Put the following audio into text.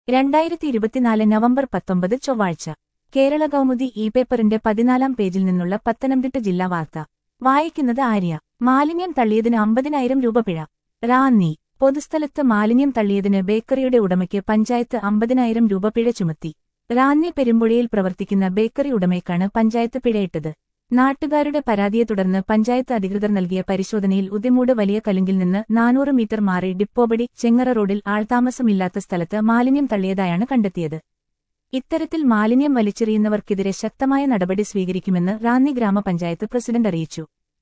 രണ്ടായിരത്തി ഇരുപത്തിനാല് നവംബർ പത്തൊമ്പത് ചൊവ്വാഴ്ച കേരള കൗമുദി ഇ പേപ്പറിന്റെ പതിനാലാം പേജിൽ നിന്നുള്ള പത്തനംതിട്ട ജില്ലാ വാർത്ത വായിക്കുന്നത് ആര്യ മാലിന്യം തള്ളിയതിന് അമ്പതിനായിരം രൂപ പിഴ റാന്നി പൊതുസ്ഥലത്ത് മാലിന്യം തള്ളിയതിന് ബേക്കറിയുടെ ഉടമയ്ക്ക് പഞ്ചായത്ത് അമ്പതിനായിരം രൂപ പിഴ ചുമത്തി റാന്നി പെരുമ്പുഴയിൽ പ്രവർത്തിക്കുന്ന ബേക്കറി ഉടമയ്ക്കാണ് പഞ്ചായത്ത് പിഴയിട്ടത് നാട്ടുകാരുടെ പരാതിയെ തുടർന്ന് പഞ്ചായത്ത് അധികൃതർ നൽകിയ പരിശോധനയിൽ ഉദിമൂട് വലിയ കലുങ്കിൽ നിന്ന് നാനൂറ് മീറ്റർ മാറി ഡിപ്പോബടി ചെങ്ങറ റോഡിൽ ആൾതാമസമില്ലാത്ത സ്ഥലത്ത് മാലിന്യം തള്ളിയതായാണ് കണ്ടെത്തിയത് ഇത്തരത്തിൽ മാലിന്യം വലിച്ചെറിയുന്നവർക്കെതിരെ ശക്തമായ നടപടി സ്വീകരിക്കുമെന്ന് റാന്നി ഗ്രാമപഞ്ചായത്ത് പ്രസിഡന്റ് അറിയിച്ചു